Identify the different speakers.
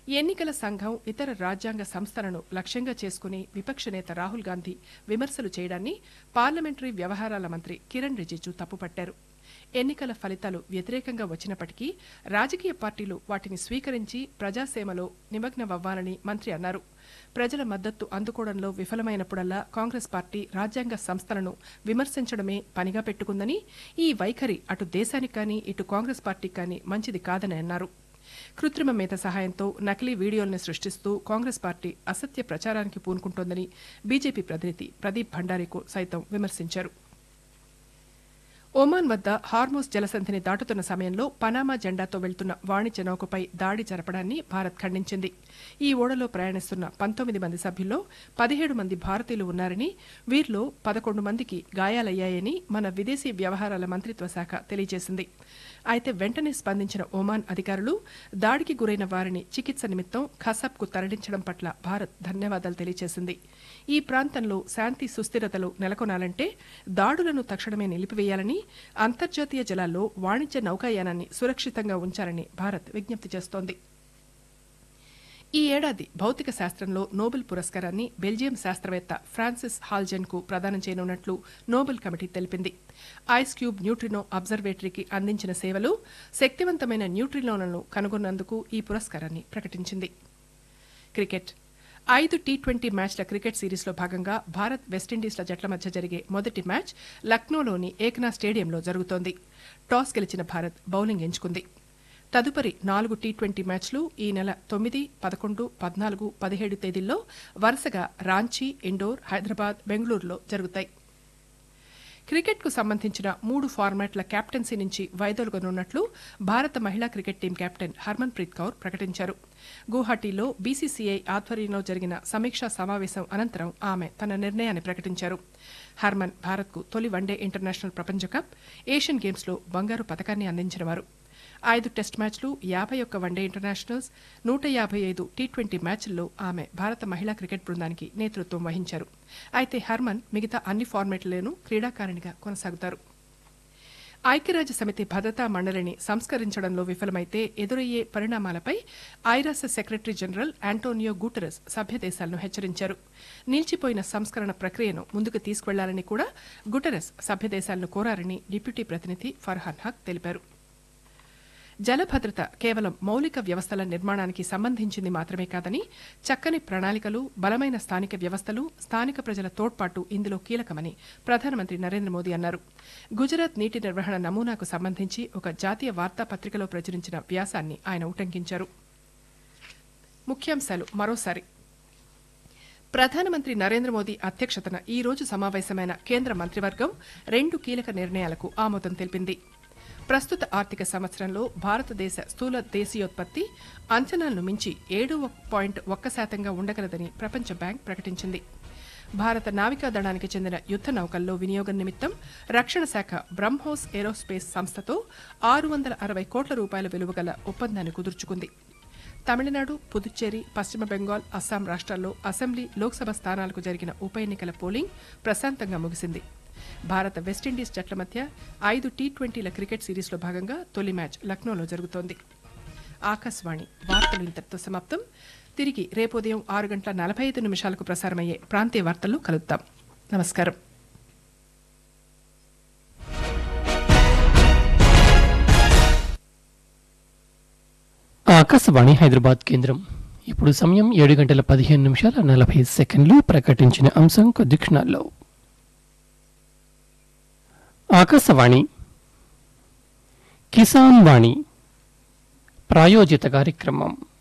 Speaker 1: ఎన్నికల సంఘం ఇతర రాజ్యాంగ సంస్థలను లక్ష్యంగా చేసుకుని విపక్ష నేత రాహుల్ గాంధీ విమర్శలు చేయడాన్ని పార్లమెంటరీ వ్యవహారాల మంత్రి కిరణ్ రిజిజు తప్పుపట్టారు ఎన్నికల ఫలితాలు వ్యతిరేకంగా వచ్చినప్పటికీ రాజకీయ పార్టీలు వాటిని స్వీకరించి ప్రజాసేమలో నిమగ్నమవ్వాలని మంత్రి అన్నారు ప్రజల మద్దతు అందుకోవడంలో విఫలమైనప్పుడల్లా కాంగ్రెస్ పార్టీ రాజ్యాంగ సంస్థలను విమర్శించడమే పనిగా పెట్టుకుందని ఈ వైఖరి అటు దేశానికి కానీ ఇటు కాంగ్రెస్ పార్టీకి కానీ మంచిది కాదని అన్నారు కృత్రిమ మేత సహాయంతో నకిలీ వీడియోలను సృష్టిస్తూ కాంగ్రెస్ పార్టీ అసత్య ప్రచారానికి పూనుకుంటోందని బీజేపీ ప్రతినిధి ప్రదీప్ భండారీకు సైతం విమర్శించారు ఒమాన్ వద్ద హార్మోస్ జలసంధిని దాటుతున్న సమయంలో పనామా జెండాతో వెళ్తున్న వాణిజ్య నౌకపై దాడి జరపడాన్ని భారత్ ఖండించింది ఈ ఓడలో ప్రయాణిస్తున్న పంతొమ్మిది మంది సభ్యుల్లో పదిహేడు మంది భారతీయులు ఉన్నారని వీరిలో పదకొండు మందికి గాయాలయ్యాయని మన విదేశీ వ్యవహారాల మంత్రిత్వ శాఖ తెలియజేసింది అయితే వెంటనే స్పందించిన ఒమాన్ అధికారులు దాడికి గురైన వారిని చికిత్స నిమిత్తం ఖసబ్కు తరలించడం పట్ల భారత్ ధన్యవాదాలు తెలియజేసింది ఈ ప్రాంతంలో శాంతి సుస్థిరతలు నెలకొనాలంటే దాడులను తక్షణమే నిలిపివేయాలని అంతర్జాతీయ జలాల్లో వాణిజ్య నౌకాయానాన్ని సురక్షితంగా ఉంచాలని భారత్ విజ్ఞప్తి చేస్తోంది ఈ ఏడాది భౌతిక శాస్త్రంలో నోబెల్ పురస్కారాన్ని బెల్జియం శాస్త్రవేత్త ఫ్రాన్సిస్ హాల్జెన్ కు ప్రదానం చేయనున్నట్లు నోబెల్ కమిటీ తెలిపింది ఐస్ క్యూబ్ న్యూట్రినో అబ్జర్వేటరీకి అందించిన సేవలు శక్తివంతమైన న్యూట్రినోలను కనుగొన్నందుకు ఈ పురస్కారాన్ని ప్రకటించింది క్రికెట్ ఐదు టీ ట్వంటీ మ్యాచ్ల క్రికెట్ సిరీస్లో భాగంగా భారత్ వెస్టిండీస్ల జట్ల మధ్య జరిగే మొదటి మ్యాచ్ లక్నోలోని ఏక్నా స్టేడియంలో జరుగుతోంది టాస్ గెలిచిన భారత్ బౌలింగ్ ఎంచుకుంది తదుపరి నాలుగు టీ ట్వంటీ మ్యాచ్లు ఈ నెల తొమ్మిది పదకొండు పద్నాలుగు పదిహేడు తేదీల్లో వరుసగా రాంచీ ఇండోర్ హైదరాబాద్ బెంగళూరులో జరుగుతాయి క్రికెట్కు సంబంధించిన మూడు ఫార్మాట్ల కెప్టెన్సీ నుంచి వైదొలగనున్నట్లు భారత మహిళా cricket team captain Harmanpreet Kaur ప్రకటించారు గువాహటీలో బీసీసీఐ ఆధ్వర్యంలో జరిగిన సమీక్షా సమావేశం అనంతరం ఆమె తన నిర్ణయాన్ని ప్రకటించారు హర్మన్ భారత్కు తొలి వన్డే ఇంటర్నేషనల్ ప్రపంచ కప్ ఏషియన్ గేమ్స్లో బంగారు పథకాన్ని అందించినవారు ఐదు టెస్ట్ మ్యాచ్లు యాభై ఒక్క వన్డే ఇంటర్నేషనల్స్ నూట యాభై ఐదు టీ ట్వంటీ మ్యాచ్ల్లో ఆమె భారత మహిళా క్రికెట్ బృందానికి నేతృత్వం వహించారు అయితే హర్మన్ మిగతా అన్ని ఫార్మాట్లలోనూ క్రీడాకారిణిగా కొనసాగుతారు ఐక్యరాజ్య సమితి భద్రతా మండలిని సంస్కరించడంలో విఫలమైతే ఎదురయ్యే పరిణామాలపై ఐరాస సెక్రటరీ జనరల్ ఆంటోనియో గూటరస్ సభ్య దేశాలను హెచ్చరించారు నిలిచిపోయిన సంస్కరణ ప్రక్రియను ముందుకు తీసుకెళ్లాలని కూడా గుటరస్ సభ్య దేశాలను కోరారని డిప్యూటీ ప్రతినిధి ఫర్హాన్ హక్ తెలిపారు జలభద్రత కేవలం మౌలిక వ్యవస్థల నిర్మాణానికి సంబంధించింది మాత్రమే కాదని చక్కని ప్రణాళికలు బలమైన స్థానిక వ్యవస్థలు స్థానిక ప్రజల తోడ్పాటు ఇందులో కీలకమని ప్రధానమంత్రి నరేంద్ర మోదీ అన్నారు గుజరాత్ నీటి నిర్వహణ నమూనాకు సంబంధించి ఒక జాతీయ వార్తాపత్రికలో ప్రచురించిన వ్యాసాన్ని ఆయన ఉటంకించారు ముఖ్యాంశాలు మరోసారి ప్రధానమంత్రి నరేంద్ర మోదీ అధ్యక్షతన ఈ రోజు సమావేశమైన కేంద్ర మంత్రివర్గం రెండు కీలక నిర్ణయాలకు ఆమోదం తెలిపింది ప్రస్తుత ఆర్థిక సంవత్సరంలో భారతదేశ స్థూల దేశీయోత్పత్తి అంచనాలను మించి ఏడు పాయింట్ ఒక్క శాతంగా ఉండగలదని ప్రపంచ బ్యాంక్ ప్రకటించింది భారత నావికా దళానికి చెందిన యుద్ద నౌకల్లో వినియోగం నిమిత్తం రక్షణ శాఖ బ్రహ్మోస్ ఏరోస్పేస్ సంస్థతో ఆరు వందల అరవై కోట్ల రూపాయల విలువ గల ఒప్పందాన్ని కుదుర్చుకుంది తమిళనాడు పుదుచ్చేరి పశ్చిమ బెంగాల్ అస్సాం రాష్ట్రాల్లో అసెంబ్లీ లోక్సభ స్థానాలకు జరిగిన ఉప ఎన్నికల పోలింగ్ ప్రశాంతంగా ముగిసింది భారత వెస్టిండీస్ జట్ల మధ్య ఐదు టీ ట్వంటీల క్రికెట్ సిరీస్లో భాగంగా తొలి మ్యాచ్ లక్నోలో జరుగుతోంది ఆకాశవాణి వార్తలు ఇంతటితో సమాప్తం తిరిగి రేపు ఉదయం ఆరు గంటల నలభై ఐదు నిమిషాలకు ప్రసారమయ్యే ప్రాంతీయ వార్తల్లో కలుద్దాం నమస్కారం
Speaker 2: ఆకాశవాణి హైదరాబాద్ కేంద్రం ఇప్పుడు సమయం ఏడు గంటల పదిహేను నిమిషాల నలభై సెకండ్లు ప్రకటించిన అంశం కొద్ది క్షణాల్లో ఆకాశవాణి కిసాన్ వాణి ప్రాయోజిత కార్యక్రమం